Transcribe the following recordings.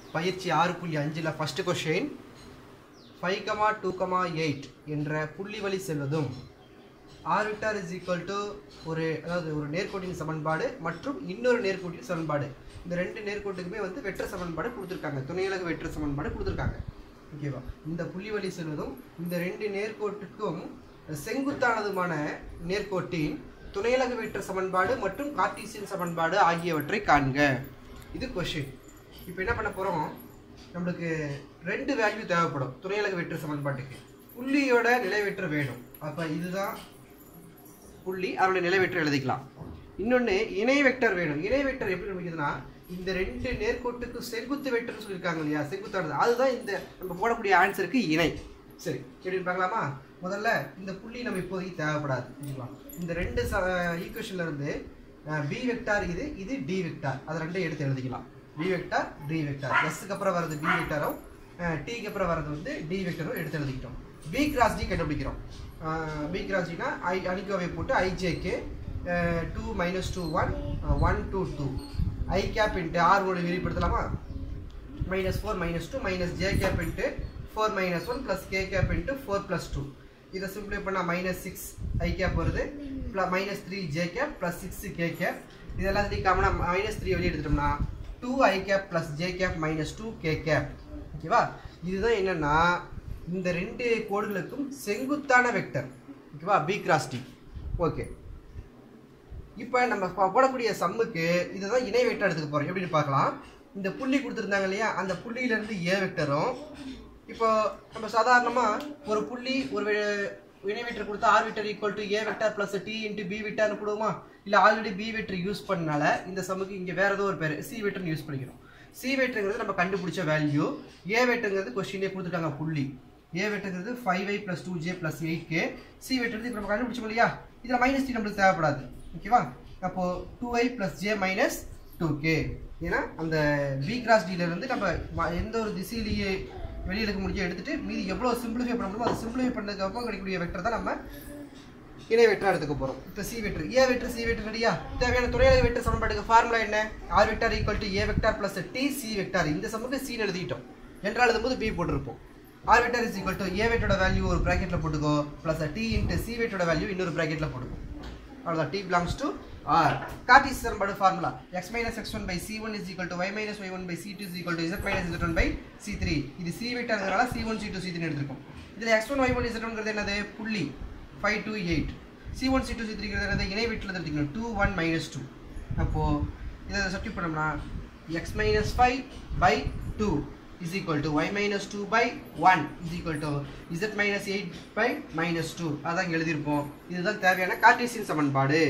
பயிற்சி ஆறு புள்ளி அஞ்சில் first question five comma two comma eight என்ற புள்ளி வழி செல்வதும் ஆர் விட்டார் இஸ் ஈக்குவல் டு ஒரு அதாவது ஒரு நேர்கோட்டின் சமன்பாடு மற்றும் இன்னொரு நேர்கோட்டின் சமன்பாடு இந்த ரெண்டு நேர்கோட்டுக்குமே வந்து வெற்ற சமன்பாடு கொடுத்துருக்காங்க துணையலகு வெற்ற சமன்பாடு கொடுத்துருக்காங்க ஓகேவா இந்த புள்ளி வழி செல்வதும் இந்த ரெண்டு நேர்கோட்டுக்கும் செங்குத்தானதுமான நேர்கோட்டின் துணையலகு வெற்ற சமன்பாடு மற்றும் கார்ட்டீசியன் சமன்பாடு ஆகியவற்றை காண்க இது கொஷின் இப்போ என்ன பண்ண போகிறோம் நம்மளுக்கு ரெண்டு வேல்யூ தேவைப்படும் துணையலகு வெற்று சமன்பாட்டுக்கு புள்ளியோட நிலைவெற்று வேணும் அப்போ இதுதான் புள்ளி அதோட நிலைவெற்று எழுதிக்கலாம் இன்னொன்று இணை வெக்டர் வேணும் இணை வெக்டர் எப்படி நமக்குதுன்னா இந்த ரெண்டு நேர்கோட்டுக்கு செங்குத்து வெக்டர்னு சொல்லியிருக்காங்க இல்லையா செங்குத்தானது அதுதான் இந்த நம்ம போடக்கூடிய ஆன்சருக்கு இணை சரி எப்படின்னு பார்க்கலாமா முதல்ல இந்த புள்ளி நம்ம இப்போதைக்கு தேவைப்படாது ஓகேவா இந்த ரெண்டு ஈக்குவேஷன்ல இருந்து பி வெக்டார் இது இது டி வெக்டார் அதை ரெண்டையும் எடுத்து எழுதிக்கலாம் பி வெக்டார் டி வெக்டார் எஸ்க்கு அப்புறம் வர்றது பி வெக்டாரும் டிக்கு அப்புறம் வர்றது வந்து டி வெக்டரும் எடுத்து எழுதிக்கிட்டோம் பி கிராஸ் டி கண்டுபிடிக்கிறோம் பி கிராஸ் டினா ஐ அணிக்கோவை போட்டு ஐஜேக்கு two minus two one one two two I cap into R ஓடு விரிப்படுத்தலாமா minus four minus two minus J cap into four minus one plus K cap into four plus two இதை சிம்பிளை பண்ணால் minus six I cap வருது minus three J cap plus six K cap இது எல்லாத்தையும் காமனாக minus three வெளியே எடுத்துட்டோம்னா two I cap plus J cap minus two K cap ஓகேவா இதுதான் என்னென்னா இந்த ரெண்டு கோடுகளுக்கும் செங்குத்தான வெக்டர் ஓகேவா பி கிராஸ் டி ஓகே இப்போ நம்ம ப- போடக்கூடிய சம்முக்கு இதுதான் இணை வெக்டர் எடுத்துக்க போகிறோம் எப்படின்னு பார்க்கலாம் இந்த புள்ளி கொடுத்துருந்தாங்க இல்லையா அந்த புள்ளியிலேருந்து ஏ வெக்டரும் இப்போ நம்ம சாதாரணமாக ஒரு புள்ளி ஒரு வெ- இணை வெக்டர் கொடுத்தா R vector equal to A vector plus D into B வெக்டர்னு போடுவோமா இல்லை ஆல்ரெடி பி வெக்டர் யூஸ் பண்ணனால இந்த சம்முக்கு இங்கே வேறு ஏதோ ஒரு பேர் சி வெக்டர்னு யூஸ் பண்ணிக்கிறோம் சி வெக்டருங்கிறது நம்ம கண்டுபிடிச்ச வேல்யூ ஏ வெக்டருங்கிறது கொஸ்டினே கொடுத்துருக்காங்க புள்ளி ஏ வெக்டருங்கிறது five I plus two J plus eight K C vector இப்போ நம்ம கண்டுபிடிச்சோம் இல்லையா இதில் மைனஸ் டி நம்மளுக்கு தேவைப்படாது ஓகேவா அப்போ two I plus J minus two K ஏன்னா அந்த பி கிராஸ் இருந்து நம்ம ம- எந்த ஒரு திசையிலேயே வெளியே எடுக்க முடிஞ்சோ எடுத்துட்டு மீதி எவ்வளோ சிம்பிளிஃபை பண்ண முடியுமோ அதை சிம்பிளிஃபை பண்ணதுக்கு அப்புறம் கிடைக்கக்கூடிய வெக்டர் தான் நம்ம இணை வெக்டர் எடுத்துக்க போகிறோம் இப்போ C vector A vector C vector ரெடியா தேவையான துணையலகு வெக்டர் சமன்பாட்டுக்கு ஃபார்முலா என்ன R vector equal to A vector plus T C vector இந்த சமக்கு சீன் எழுதிட்டோம் என்றால் எழுதும்போது பி போட்டிருப்போம் R vector is equal to A வெக்டரோட வேல்யூ ஒரு ப்ராக்கெட்டில் போட்டுக்கோ ப்ளஸ் டி இன்ட்டு சி வெக்டரோட வேல்யூ இன்னொரு ப்ராக்கெட்டில் போட்டுக்கோ அவ்வளோதான் டி பிலாங்ஸ் டு ஆர் கார்டீஸ் சமன்பாடு formula X minus X one by C one is equal to Y minus Y one by C two is equal to Z minus Z one by C three இது C வெக்டர்னால C one C two C three எடுத்திருக்கோம் இதில் X one Y one Z ஒன்ங்கிறது என்னது புள்ளி five two eight C one C two C த்ரீங்கிறது என்னது இணை வீட்டில் எடுத்துக்கணும் டூ ஒன் மைனஸ் டூ அப்போது இதை சப்ஸ்டியூட் பண்ணோம்னா X minus five by two is equal to y minus 2 by 1 is equal to z minus 8 by minus 2 அதான் இங்க எழுதியிருப்போம் இதுதான் தேவையான கார்டீசியன் சமன்பாடு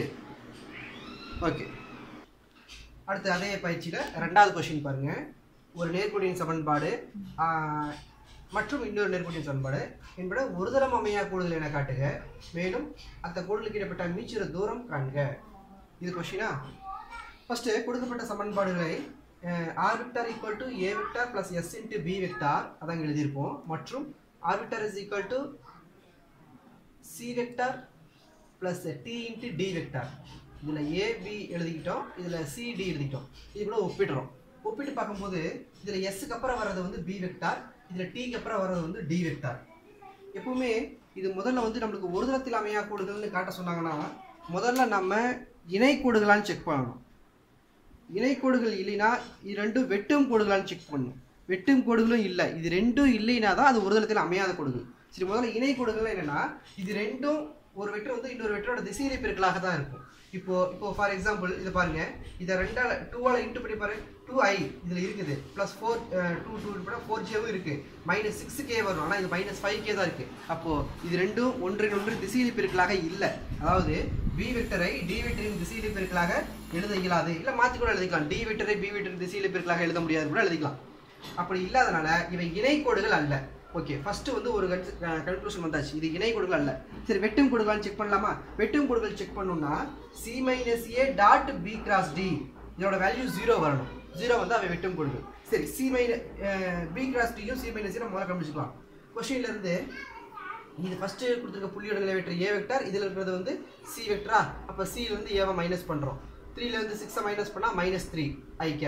ஓகே அடுத்து அதே பயிற்சியில் ரெண்டாவது கொஷின் பாருங்க ஒரு நேர்கோட்டின் சமன்பாடு ஆஹ், மற்றும் இன்னொரு நேர்கோட்டின் சமன்பாடு என்பது ஒரு தரம் அமையா கூடுதல் என காட்டுக மேலும் அந்த கோடுகளுக்கு இடைப்பட்ட மீச்சுர தூரம் காண்க இது கொஷினா ஃபர்ஸ்ட் கொடுக்கப்பட்ட சமன்பாடுகளை R vector equal to A vector plus S into B vector அதான் எழுதியிருப்போம் மற்றும் R vector is equal to C vector plus D into D vector இதில் ஏபி எழுதிக்கிட்டோம் இதில் சிடி எழுதிக்கிட்டோம் இது கூட ஒப்பிடுறோம் ஒப்பிட்டு பார்க்கும்போது இதில் எஸ்ஸுக்கு அப்புறம் வர்றது வந்து பி வெக்டார் இதில் டிக்கு அப்புறம் வர்றது வந்து டி வெக்டார் எப்பவுமே இது முதல்ல வந்து நம்மளுக்கு ஒரு தளத்தில் அமையா கூடுதல்னு காட்ட சொன்னாங்கன்னா முதல்ல நம்ம இணை கூடுகளான்னு செக் பண்ணணும் இணை கோடுகள் இல்லைன்னா இது ரெண்டும் வெட்டும் கோடுகளான்னு செக் பண்ணணும் வெட்டும் கோடுகளும் இல்லை இது ரெண்டும் இல்லைன்னா தான் அது ஒரு தளத்தில் அமையாத கோடுகள் சரி முதல்ல இணை கோடுகள் என்னன்னா இது ரெண்டும் ஒரு வெட்டு வந்து இன்னொரு வெட்டரோட திசையிலை பெருக்கலாக தான் இருக்கும் இப்போ இப்போ ஃபார் எக்ஸாம்பிள் இதை பாருங்க இதை ரெண்டால டூவால் இன்ட்டு பண்ணி பாரு டூ ஐ இதில் இருக்குது ப்ளஸ் ஃபோர் டூ டூ பண்ணால் ஃபோர் ஜேவும் இருக்கு மைனஸ் சிக்ஸ் கே வரும் ஆனால் இது மைனஸ் ஃபைவ் கே தான் இருக்கு அப்போ இது ரெண்டும் ஒன்றின் ஒன்று திசையிலை பெருக்கலாக இல்லை அதாவது பி வெக்டரை டி வெக்டரின் திசையிலை பெருக்கலாக எழுத இயலாது இல்லை மாற்றி கூட எழுதிக்கலாம் டி வெக்டரை பி வெக்டரின் திசையிலை பெருக்கலாக எழுத முடியாது கூட எழுதிக்கலாம் அப்படி இல்லாதனால இவை இணை கோடுகள் அல்ல ஓகே ஃபர்ஸ்ட் வந்து ஒரு கன்க்ளூஷன் வந்தாச்சு இது இணை கோடுகள் அல்ல சரி வெட்டும் கோடுகளான்னு செக் பண்ணலாமா வெட்டும் கோடுகள் செக் பண்ணணும்னா C minus A dot B cross D இதோட வேல்யூ ஜீரோ வரணும் ஜீரோ வந்து அவை வெட்டும் கோடுகள் சரி சி மைனஸ் பி கிராஸ் டியும் சி மைனஸ் நம்ம முதல்ல கண்டுபிடிச்சிக்கலாம் கொஸ்டின்ல இருந்து இது ஃபர்ஸ்ட் கொடுத்துருக்க புள்ளியோட நிலை வெக்டர் ஏ வெக்டர் இதில் இருக்கிறது வந்து சி வெக்டரா அப்போ சில இருந்து ஏவை மைனஸ் பண்ணுறோம் த்ரீல இருந்து சிக்ஸை மைனஸ் பண்ணால் minus three I cap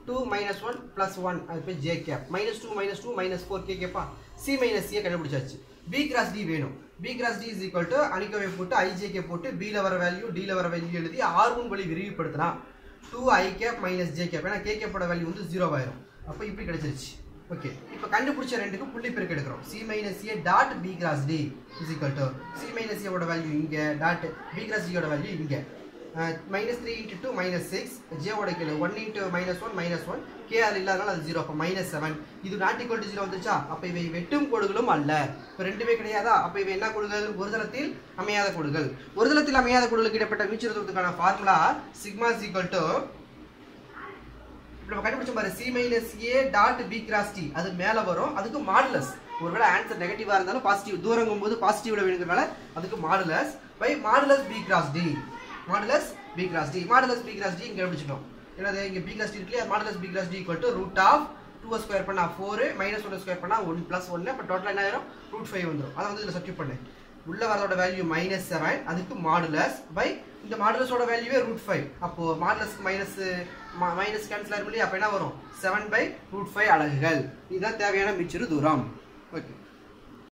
two minus one plus one அது போய் J cap minus two minus two minus four K கேப்பா சி மைனஸ் சியை கண்டுபிடிச்சாச்சு பி கிராஸ் டி வேணும் B cross D is equal to அணிக்கவை போட்டு ஐஜேகே போட்டு பியில் வர வேல்யூ டியில் வர வேல்யூ எழுதி ஆர் ஒன் வழி விரிவுபடுத்தினா two I cap minus J cap ஏன்னா கே கேப்போட வேல்யூ வந்து ஜீரோ ஆயிரும் அப்போ இப்படி கிடைச்சிருச்சு ஓகே இப்போ கண்டுபிடிச்ச ரெண்டுக்கும் புள்ளி பெருக்கு எடுக்கிறோம் C minus A dot B cross D is equal to C minus ஏவோட வேல்யூ இங்கே டாட் பி கிராஸ் டியோட வேல்யூ இங்கே minus three into two minus six ஜேவோட கீழே one into minus one minus one K அது இல்லாதனால அது ஜீரோ அப்போ மைனஸ் செவன் இது நாட் ஈக்குவல் டு ஜீரோ வந்துச்சா அப்போ இவை வெட்டும் கோடுகளும் அல்ல இப்போ ரெண்டுமே கிடையாதா அப்போ இவை என்ன கோடுகள் ஒரு தளத்தில் அமையாத கோடுகள் ஒரு தளத்தில் அமையாத கோடுகளுக்கு இடப்பட்ட மீச்சுரத்துக்கான ஃபார்முலா சிக்மா ஈக்குவல் டு நம்ம கண்டுபிடிச்ச பாரு C minus A dot B cross D அது மேலே வரும் அதுக்கு மாடுலஸ் ஒருவேளை ஆன்சர் நெகட்டிவாக இருந்தாலும் பாசிட்டிவ் தூரங்கும் போது பாசிட்டிவ்ல வேணுங்கிறனால அதுக்கு modulus by modulus B cross D modulus B cross D modulus B cross D இங்கே கண்டுபிடிச்சிட்டோம் என்னது இங்கே பி கிராஸ் டி இருக்கு modulus B cross D equal to root of two square பண்ணா ஃபோர் மைனஸ் ஒன் ஸ்கொயர் பண்ணா one plus ஒன்று அப்போ total என்ன ஆயிரும் ரூட் ஃபைவ் வந்துடும் அதை வந்து இதில் சப்ஸ்டியூட் பண்ணு உள்ள வரதோட வேல்யூ மைனஸ் செவன் அதுக்கு மாடுலஸ் பை இந்த மாடுலஸோட வேல்யூவே ரூட் ஃபைவ் அப்போ மாடுலஸ்க்கு மைனஸ் மைனஸ் கேன்சல் ஆகும் இல்லையா அப்போ என்ன வரும் செவன் பை ரூட் ஃபைவ் அலகுகள் இதுதான் தேவையான மிச்சிறு தூரம் ஓகே